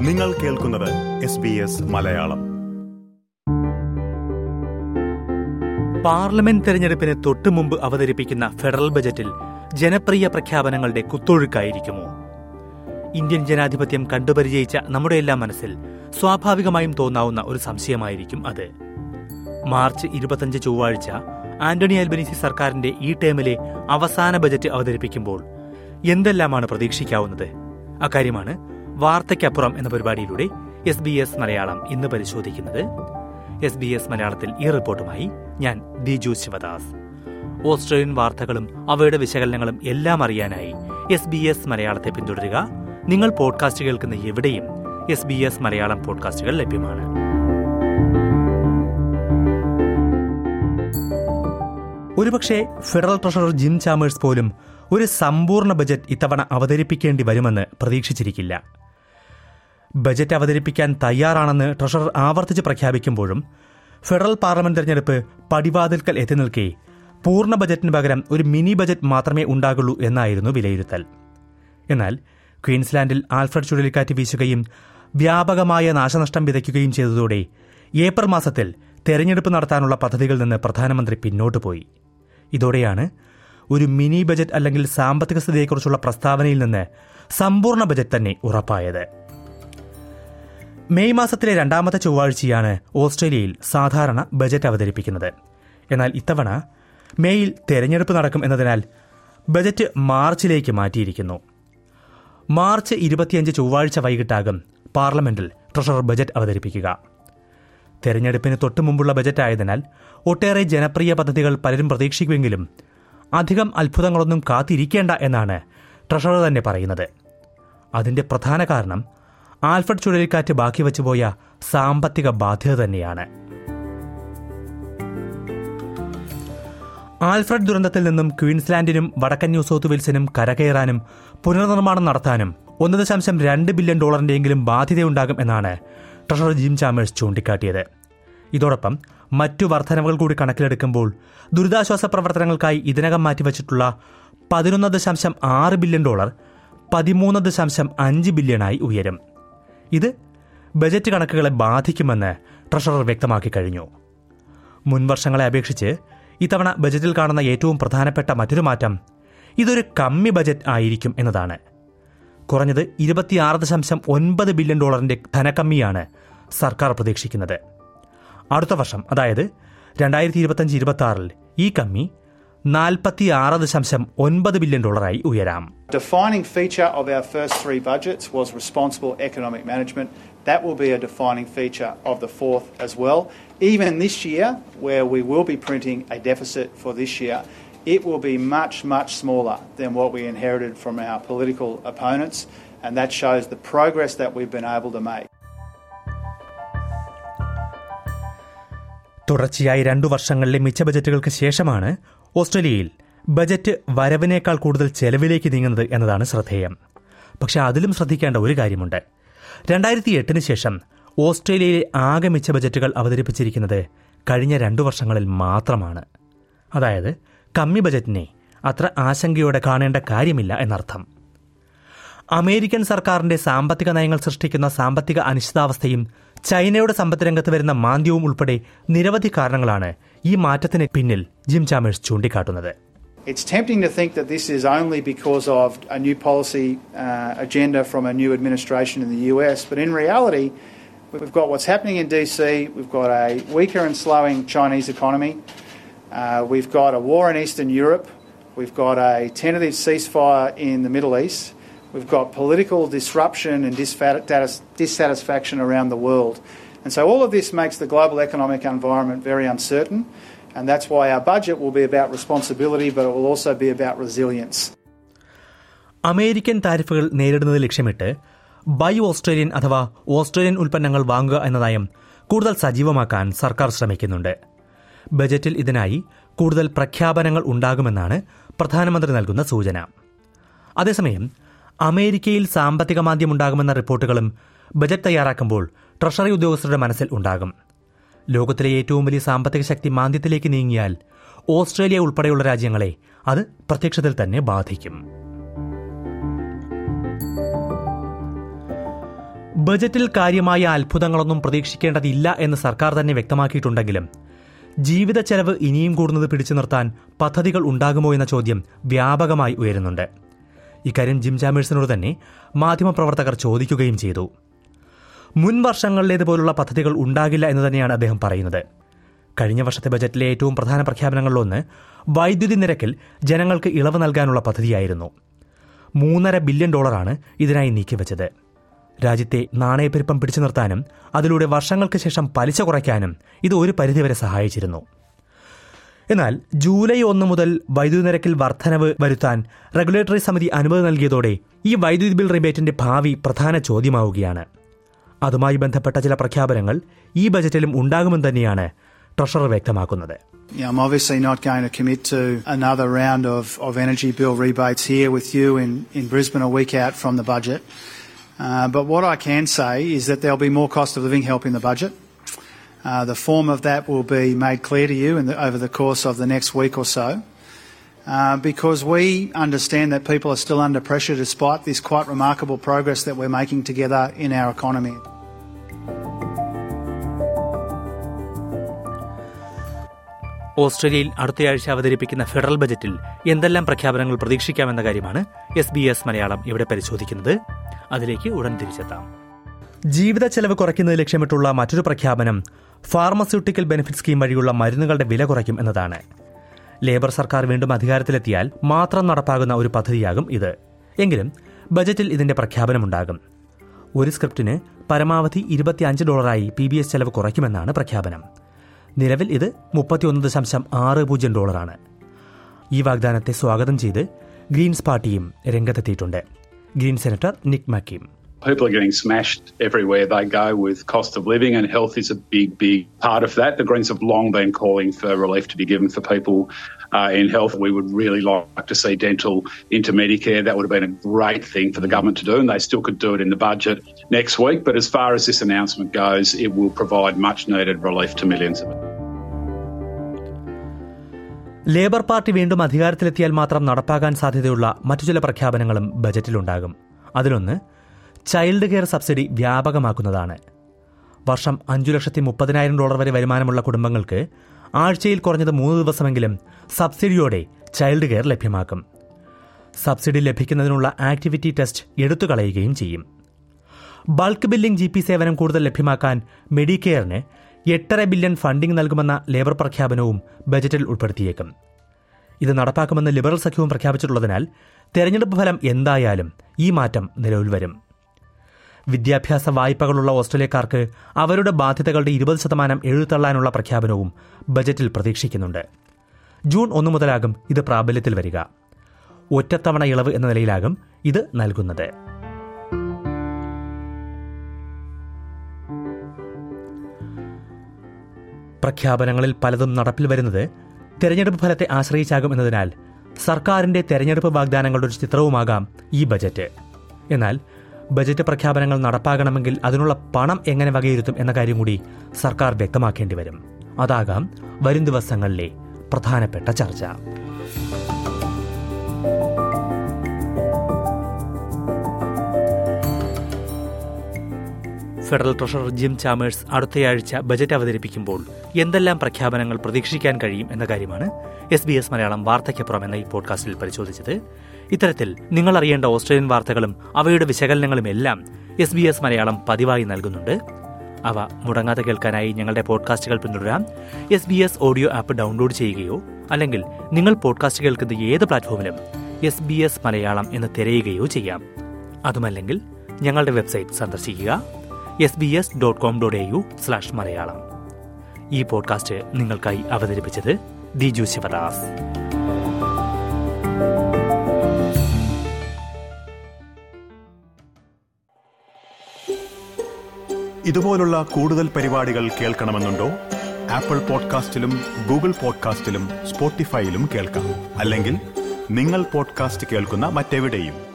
നിങ്ങൾ കേൾക്കുന്നത് S B S Malayalam parliament തെരഞ്ഞെടുപ്പിന് തൊട്ടു മുമ്പ് അവതരിപ്പിക്കുന്ന ഫെഡറൽ ബജറ്റിൽ ജനപ്രിയ പ്രഖ്യാപനങ്ങളുടെ കുത്തൊഴുക്കായിരിക്കുമോ ഇന്ത്യൻ ജനാധിപത്യം കണ്ടുപരിചയിച്ച നമ്മുടെ എല്ലാം മനസ്സിൽ സ്വാഭാവികമായും തോന്നാവുന്ന ഒരു സംശയമായിരിക്കും അത് മാർച്ച് ഇരുപത്തഞ്ച് ചൊവ്വാഴ്ച ആന്റണി അൽബനീസി സർക്കാരിന്റെ ഈ ടേമിലെ അവസാന ബജറ്റ് അവതരിപ്പിക്കുമ്പോൾ എന്തെല്ലാമാണ് പ്രതീക്ഷിക്കാവുന്നത് അക്കാര്യമാണ് വാർത്തയ്ക്കപ്പുറം എന്ന പരിപാടിയിലൂടെ എസ് ബി എസ് മലയാളം ഇന്ന് പരിശോധിക്കുന്നത് എസ് ബി എസ് മലയാളത്തിൽ ഈ റിപ്പോർട്ടുമായി ഞാൻ ദിജു ശിവദാസ് ഓസ്ട്രേലിയൻ വാർത്തകളും അവയുടെ വിശകലനങ്ങളും എല്ലാം അറിയാനായി എസ് ബി എസ് മലയാളത്തെ പിന്തുടരുക നിങ്ങൾ പോഡ്കാസ്റ്റ് കേൾക്കുന്ന എവിടെയും എസ് ബി എസ് മലയാളം പോഡ്കാസ്റ്റുകൾ ലഭ്യമാണ് ഒരുപക്ഷെ ഫെഡറൽ ട്രഷറർ ജിം ചാമേഴ്സ് പോലും ഒരു സമ്പൂർണ്ണ ബജറ്റ് ഇത്തവണ അവതരിപ്പിക്കേണ്ടി വരുമെന്ന് പ്രതീക്ഷിച്ചിരിക്കില്ല ബജറ്റ് അവതരിപ്പിക്കാൻ തയ്യാറാണെന്ന് ട്രഷറർ ആവർത്തിച്ച് പ്രഖ്യാപിക്കുമ്പോഴും ഫെഡറൽ പാർലമെന്റ് തെരഞ്ഞെടുപ്പ് പടിവാതിൽക്കൽ എത്തി നിൽക്കെ പൂർണ്ണ ബജറ്റിന് പകരം ഒരു മിനി ബജറ്റ് മാത്രമേ ഉണ്ടാകുള്ളൂ എന്നായിരുന്നു വിലയിരുത്തൽ എന്നാൽ ക്വീൻസ്ലാൻഡിൽ ആൽഫ്രഡ് ചുഴലിക്കാറ്റ് വീശുകയും വ്യാപകമായ നാശനഷ്ടം വിതയ്ക്കുകയും ചെയ്തതോടെ ഏപ്രിൽ മാസത്തിൽ തെരഞ്ഞെടുപ്പ് നടത്താനുള്ള പദ്ധതികളിൽ നിന്ന് പ്രധാനമന്ത്രി പിന്നോട്ട് പോയി ഇതോടെയാണ് ഒരു മിനി ബജറ്റ് അല്ലെങ്കിൽ സാമ്പത്തിക സ്ഥിതിയെക്കുറിച്ചുള്ള പ്രസ്താവനയിൽ നിന്ന് സമ്പൂർണ്ണ ബജറ്റ് തന്നെ ഉറപ്പായത് മെയ് മാസത്തിലെ രണ്ടാമത്തെ ചൊവ്വാഴ്ചയാണ് ഓസ്ട്രേലിയയിൽ സാധാരണ ബജറ്റ് അവതരിപ്പിക്കുന്നത് എന്നാൽ ഇത്തവണ മേയിൽ തെരഞ്ഞെടുപ്പ് നടക്കും എന്നതിനാൽ ബജറ്റ് മാർച്ചിലേക്ക് മാറ്റിയിരിക്കുന്നു മാർച്ച് ഇരുപത്തിയഞ്ച് ചൊവ്വാഴ്ച വൈകിട്ടാകും പാർലമെന്റിൽ ട്രഷറർ ബജറ്റ് അവതരിപ്പിക്കുക തെരഞ്ഞെടുപ്പിന് തൊട്ടു മുമ്പുള്ള ബജറ്റ് ആയതിനാൽ ഒട്ടേറെ ജനപ്രിയ പദ്ധതികൾ പലരും പ്രതീക്ഷിക്കുമെങ്കിലും അധികം അത്ഭുതങ്ങളൊന്നും കാത്തിരിക്കേണ്ട എന്നാണ് ട്രഷറർ തന്നെ പറയുന്നത് അതിന്റെ പ്രധാന കാരണം ആൽഫ്രഡ് ചുഴലിക്കാറ്റ് ബാക്കി വെച്ചുപോയ സാമ്പത്തിക ബാധ്യത തന്നെയാണ് ആൽഫ്രഡ് ദുരന്തത്തിൽ നിന്നും ക്വീൻസ്ലാൻഡിനും വടക്കൻ ന്യൂ സൗത്ത് വെയിൽസിനും കരകയറാനും പുനർനിർമ്മാണം നടത്താനും ഒന്ന് ദശാംശം രണ്ട് ബില്യൺ ഡോളറിന്റെയെങ്കിലും ബാധ്യതയുണ്ടാകും എന്നാണ് ട്രഷറർ ജിം ചാമേഴ്സ് ചൂണ്ടിക്കാട്ടിയത് ഇതോടൊപ്പം മറ്റു വർധനവുകൾ കൂടി കണക്കിലെടുക്കുമ്പോൾ ദുരിതാശ്വാസ പ്രവർത്തനങ്ങൾക്കായി ഇതിനകം മാറ്റിവച്ചിട്ടുള്ള പതിനൊന്ന് ദശാംശം ആറ് ബില്യൺ ഡോളർ പതിമൂന്ന് ദശാംശം അഞ്ച് ബില്യണായി ഉയരും ഇത് ബജറ്റ് കണക്കുകളെ ബാധിക്കുമെന്ന് ട്രഷറർ വ്യക്തമാക്കി കഴിഞ്ഞു മുൻവർഷങ്ങളെ അപേക്ഷിച്ച് ഇത്തവണ ബജറ്റിൽ കാണുന്ന ഏറ്റവും പ്രധാനപ്പെട്ട മറ്റൊരു മാറ്റം ഇതൊരു കമ്മി ബജറ്റ് ആയിരിക്കും എന്നതാണ് കുറഞ്ഞത് ഇരുപത്തിയാറ് ദശാംശം ഒൻപത് ബില്യൺ ഡോളറിന്റെ ധനക്കമ്മിയാണ് സർക്കാർ പ്രതീക്ഷിക്കുന്നത് അടുത്ത വർഷം അതായത് രണ്ടായിരത്തി ഇരുപത്തഞ്ച് ഇരുപത്തി ആറിൽ ഈ കമ്മി നാൽപ്പത്തിയാറ് ദശാംശം ഒൻപത് ബില്യൺ ഡോളറായി ഉയരാം Defining feature of our first three budgets was responsible economic management. That will be a defining feature of the fourth as well. Even this year, where we will be printing a deficit for this year, it will be much, much smaller than what we inherited from our political opponents, and that shows the progress that we've been able to make. തുടർച്ചയായി രണ്ടു വർഷങ്ങളിലെ മിച്ച ബജറ്റുകൾക്ക് ശേഷമാണ് ഓസ്ട്രേലിയയിൽ budget വരവിനേക്കാൾ കൂടുതൽ ചെലവിലേക്ക് നീങ്ങുന്നത് എന്നതാണ് ശ്രദ്ധേയം പക്ഷെ അതിലും ശ്രദ്ധിക്കേണ്ട ഒരു കാര്യമുണ്ട് രണ്ടായിരത്തി എട്ടിന് ശേഷം ഓസ്ട്രേലിയയിലെ ആകെ മിച്ച ബജറ്റുകൾ അവതരിപ്പിച്ചിരിക്കുന്നത് കഴിഞ്ഞ രണ്ടു വർഷങ്ങളിൽ മാത്രമാണ് അതായത് കമ്മി ബജറ്റിനെ അത്ര ആശങ്കയോടെ കാണേണ്ട കാര്യമില്ല എന്നർത്ഥം അമേരിക്കൻ സർക്കാരിന്റെ സാമ്പത്തിക നയങ്ങൾ സൃഷ്ടിക്കുന്ന സാമ്പത്തിക അനിശ്ചിതാവസ്ഥയും ചൈനയുടെ സമ്പദ് രംഗത്ത് വരുന്ന മാന്ദ്യവും ഉൾപ്പെടെ നിരവധി കാരണങ്ങളാണ് ഈ മാറ്റത്തിന് പിന്നിൽ ജിം ചാമേഴ്സ് ചൂണ്ടിക്കാട്ടുന്നത് It's tempting to think that this is only because of a new policy uh, agenda from a new administration in the US, but in reality, we've got what's happening in DC, we've got a weaker and slowing Chinese economy, uh, we've got a war in Eastern Europe, we've got a tentative ceasefire in the Middle East, we've got political disruption and dissatis- dissatisfaction around the world. And so all of this makes the global economic environment very uncertain. And that's why our budget will be about responsibility, but it will also be about resilience. American താരിഫുകൾ നേരിടുന്നത് ലക്ഷ്യമിട്ട് by Australian അഥവാ Australian ഉൽപ്പന്നങ്ങൾ വാങ്ങുക എന്ന നയം കൂടുതൽ സജീവമാക്കാൻ സർക്കാർ ശ്രമിക്കുന്നുണ്ട് ബജറ്റിൽ ഇതിനായി കൂടുതൽ പ്രഖ്യാപനങ്ങൾ ഉണ്ടാകുമെന്നാണ് പ്രധാനമന്ത്രി നൽകുന്ന സൂചന അതേസമയം അമേരിക്കയിൽ സാമ്പത്തിക മാന്ദ്യമുണ്ടാകുമെന്ന റിപ്പോർട്ടുകളും ബജറ്റ് തയ്യാറാക്കുമ്പോൾ ട്രഷറി ഉദ്യോഗസ്ഥരുടെ മനസ്സിൽ ഉണ്ടാകും ലോകത്തിലെ ഏറ്റവും വലിയ സാമ്പത്തിക ശക്തി മാന്ദ്യത്തിലേക്ക് നീങ്ങിയാൽ ഓസ്ട്രേലിയ ഉൾപ്പെടെയുള്ള രാജ്യങ്ങളെ അത് പ്രത്യക്ഷത്തിൽ തന്നെ ബാധിക്കും ബജറ്റിൽ കാര്യമായ അത്ഭുതങ്ങളൊന്നും പ്രതീക്ഷിക്കേണ്ടതില്ല എന്ന് സർക്കാർ തന്നെ വ്യക്തമാക്കിയിട്ടുണ്ടെങ്കിലും ജീവിത ചെലവ് ഇനിയും കൂടുന്നത് പിടിച്ചു നിർത്താൻ പദ്ധതികൾ ഉണ്ടാകുമോ എന്ന ചോദ്യം വ്യാപകമായി ഉയരുന്നുണ്ട് ഇക്കാര്യം ജിം ചാമേഴ്സിനോട് തന്നെ മാധ്യമപ്രവർത്തകർ ചോദിക്കുകയും ചെയ്തു മുൻ വർഷങ്ങളിലേതുപോലുള്ള പദ്ധതികൾ ഉണ്ടാകില്ല എന്ന് തന്നെയാണ് അദ്ദേഹം പറയുന്നത് കഴിഞ്ഞ വർഷത്തെ ബജറ്റിലെ ഏറ്റവും പ്രധാന പ്രഖ്യാപനങ്ങളിലൊന്ന് വൈദ്യുതി നിരക്കിൽ ജനങ്ങൾക്ക് ഇളവ് നൽകാനുള്ള പദ്ധതിയായിരുന്നു മൂന്നര ബില്യൺ ഡോളറാണ് ഇതിനായി നീക്കിവച്ചത് രാജ്യത്തെ നാണയപ്പെരുപ്പം പിടിച്ചു നിർത്താനും അതിലൂടെ വർഷങ്ങൾക്ക് ശേഷം പലിശ കുറയ്ക്കാനും ഇത് ഒരു പരിധിവരെ സഹായിച്ചിരുന്നു എന്നാൽ ജൂലൈ ഒന്ന് മുതൽ വൈദ്യുതി നിരക്കിൽ വർധനവ് വരുത്താൻ റെഗുലേറ്ററി സമിതി അനുമതി നൽകിയതോടെ ഈ വൈദ്യുതി ബിൽ റിബേറ്റിന്റെ ഭാവി പ്രധാന ചോദ്യമാവുകയാണ് അതുമായി ബന്ധപ്പെട്ട ചില പ്രഖ്യാപനങ്ങൾ ഈ ബജറ്റിലും ഉണ്ടാകുമെന്ന് തന്നെയാണ് ട്രഷറർ വ്യക്തമാക്കുന്നത് Yeah, I'm obviously not going to commit to another round of, of energy bill rebates here with you in, in Brisbane a week out from the budget. Uh, but what I can say is that there'll be more cost of living help in the budget. Uh, the form of that will be made clear to you in the, over the course of the next week or so. Uh, because we understand that people are still under pressure despite this quite remarkable progress that we're making together in our economy. ഓസ്ട്രേലിയയിൽ അടുത്തയാഴ്ച അവതരിപ്പിക്കുന്ന federal ബജറ്റിൽ എന്തെല്ലാം പ്രഖ്യാപനങ്ങൾ പ്രതീക്ഷിക്കാമെന്ന കാര്യമാണ് S B S Malayalam ഇവിടെ പരിശോധിക്കുന്നത് അതിലേക്ക് ഉടൻ തിരിച്ചെത്താം ജീവിത ചെലവ് കുറയ്ക്കുന്നത് ലക്ഷ്യമിട്ടുള്ള മറ്റൊരു പ്രഖ്യാപനം ഫാർമസ്യൂട്ടിക്കൽ ബെനിഫിറ്റ് സ്കീം വഴിയുള്ള മരുന്നുകളുടെ വില കുറയ്ക്കും എന്നതാണ് ലേബർ സർക്കാർ വീണ്ടും അധികാരത്തിലെത്തിയാൽ മാത്രം നടപ്പാകുന്ന ഒരു പദ്ധതിയാകും ഇത് എങ്കിലും ബജറ്റിൽ ഇതിന്റെ പ്രഖ്യാപനമുണ്ടാകും ഒരു സ്ക്രിപ്റ്റിന് പരമാവധി ഇരുപത്തിയഞ്ച് ഡോളറായി പി ബി എസ് ചെലവ് കുറയ്ക്കുമെന്നാണ് പ്രഖ്യാപനം നിലവിൽ ഇത് മുപ്പത്തിയൊന്ന് ദശാംശം ആറ് പൂജ്യം ഡോളറാണ് ഈ വാഗ്ദാനത്തെ സ്വാഗതം ചെയ്ത് ഗ്രീൻസ് പാർട്ടിയും രംഗത്തെത്തിയിട്ടുണ്ട് green senator Nick McKim People are getting smashed everywhere they go with cost of living, and health is a big, big part of that. The Greens have long been calling for relief to be given for people uh, in health. We would really like to see dental into Medicare. That would have been a great thing for the government to do, and they still could do it in the budget next week. But as far as this announcement goes, it will provide much needed relief to millions of it. Labor party വീണ്ടും അധികാരത്തിലെത്തിയാൽ മാത്രം നടപ്പാക്കാൻ സാധ്യതയുള്ള മറ്റു ചില പ്രഖ്യാപനങ്ങളും ബജറ്റിലുണ്ടാകും അതിലൊന്ന് child care subsidy വ്യാപകമാക്കുന്നതാണ് വർഷം അഞ്ചു ലക്ഷത്തി മുപ്പതിനായിരം ഡോളർ വരെ വരുമാനമുള്ള കുടുംബങ്ങൾക്ക് ആഴ്ചയിൽ കുറഞ്ഞത് മൂന്ന് ദിവസമെങ്കിലും സബ്സിഡിയോടെ ചൈൽഡ് കെയർ ലഭ്യമാക്കും സബ്സിഡി ലഭിക്കുന്നതിനുള്ള ആക്ടിവിറ്റി ടെസ്റ്റ് എടുത്തു കളയുകയും ചെയ്യും ബൾക്ക് ബില്ലിംഗ് ജി പി സേവനം കൂടുതൽ ലഭ്യമാക്കാൻ മെഡിക്കെയറിന് എട്ടര ബില്യൺ ഫണ്ടിംഗ് നൽകുമെന്ന ലേബർ പ്രഖ്യാപനവും ബജറ്റിൽ ഉൾപ്പെടുത്തിയേക്കും ഇത് നടപ്പാക്കുമെന്ന് ലിബറൽ സഖ്യവും പ്രഖ്യാപിച്ചിട്ടുള്ളതിനാൽ തെരഞ്ഞെടുപ്പ് ഫലം എന്തായാലും ഈ മാറ്റം നിലവിൽ വരും വിദ്യാഭ്യാസ വായ്പകളുള്ള ഓസ്ട്രേലിയക്കാർക്ക് അവരുടെ ബാധ്യതകളുടെ ഇരുപത് ശതമാനം എഴുതള്ളാനുള്ള പ്രഖ്യാപനവും ബജറ്റിൽ പ്രതീക്ഷിക്കുന്നുണ്ട് ജൂൺ ഒന്ന് മുതലാകും ഇത് പ്രാബല്യത്തിൽ വരിക ഒറ്റത്തവണ ഇളവ് എന്ന നിലയിലാകും ഇത് നൽകുന്നത് പ്രഖ്യാപനങ്ങളിൽ പലതും നടപ്പിൽ വരുന്നത് തെരഞ്ഞെടുപ്പ് ഫലത്തെ ആശ്രയിച്ചാകും എന്നതിനാൽ സർക്കാരിന്റെ തെരഞ്ഞെടുപ്പ് വാഗ്ദാനങ്ങളുടെ ഒരു ചിത്രവുമാകാം ഈ ബജറ്റ് എന്നാൽ ബജറ്റ് പ്രഖ്യാപനങ്ങൾ നടപ്പാകണമെങ്കിൽ അതിനുള്ള പണം എങ്ങനെ വകയിരുത്തും എന്ന കാര്യം കൂടി സർക്കാർ വ്യക്തമാക്കേണ്ടി വരും അതാകാം വരും ദിവസങ്ങളിലെ പ്രധാനപ്പെട്ട ചർച്ച ഫെഡറൽ ട്രഷറർ ജിം ചാമേഴ്സ് അടുത്തയാഴ്ച ബജറ്റ് അവതരിപ്പിക്കുമ്പോൾ എന്തെല്ലാം പ്രഖ്യാപനങ്ങൾ പ്രതീക്ഷിക്കാൻ കഴിയും എന്ന കാര്യമാണ് എസ് ബി എസ് മലയാളം വാർത്തയ്ക്കപ്പുറം എന്ന ഈ പോഡ്കാസ്റ്റിൽ പരിശോധിച്ചത് ഇത്തരത്തിൽ നിങ്ങൾ അറിയേണ്ട ഓസ്ട്രേലിയൻ വാർത്തകളും അവയുടെ വിശകലനങ്ങളും എല്ലാം എസ് ബി എസ് മലയാളം പതിവായി നൽകുന്നുണ്ട് അവ മുടങ്ങാതെ കേൾക്കാനായി ഞങ്ങളുടെ പോഡ്കാസ്റ്റുകൾ പിന്തുടരാം S B S audio app download ചെയ്യുകയോ അല്ലെങ്കിൽ നിങ്ങൾ പോഡ്കാസ്റ്റ് കേൾക്കുന്ന ഏത് പ്ലാറ്റ്ഫോമിലും എസ് ബി എസ് മലയാളം എന്ന് തിരയുകയോ ചെയ്യാം അതുമല്ലെങ്കിൽ ഞങ്ങളുടെ വെബ്സൈറ്റ് സന്ദർശിക്കുക S B S dot com dot A U slash Malayalam ഈ പോഡ്കാസ്റ്റ് നിങ്ങൾക്കായി അവതരിപ്പിച്ചത് ദിജു ശിവദാസ് ഇതുപോലുള്ള കൂടുതൽ പരിപാടികൾ കേൾക്കണമെന്നുണ്ടോ ആപ്പിൾ പോഡ്കാസ്റ്റിലും ഗൂഗിൾ പോഡ്കാസ്റ്റിലും സ്പോട്ടിഫൈയിലും കേൾക്കാം അല്ലെങ്കിൽ നിങ്ങൾ പോഡ്കാസ്റ്റ് കേൾക്കുന്ന മറ്റെവിടെയും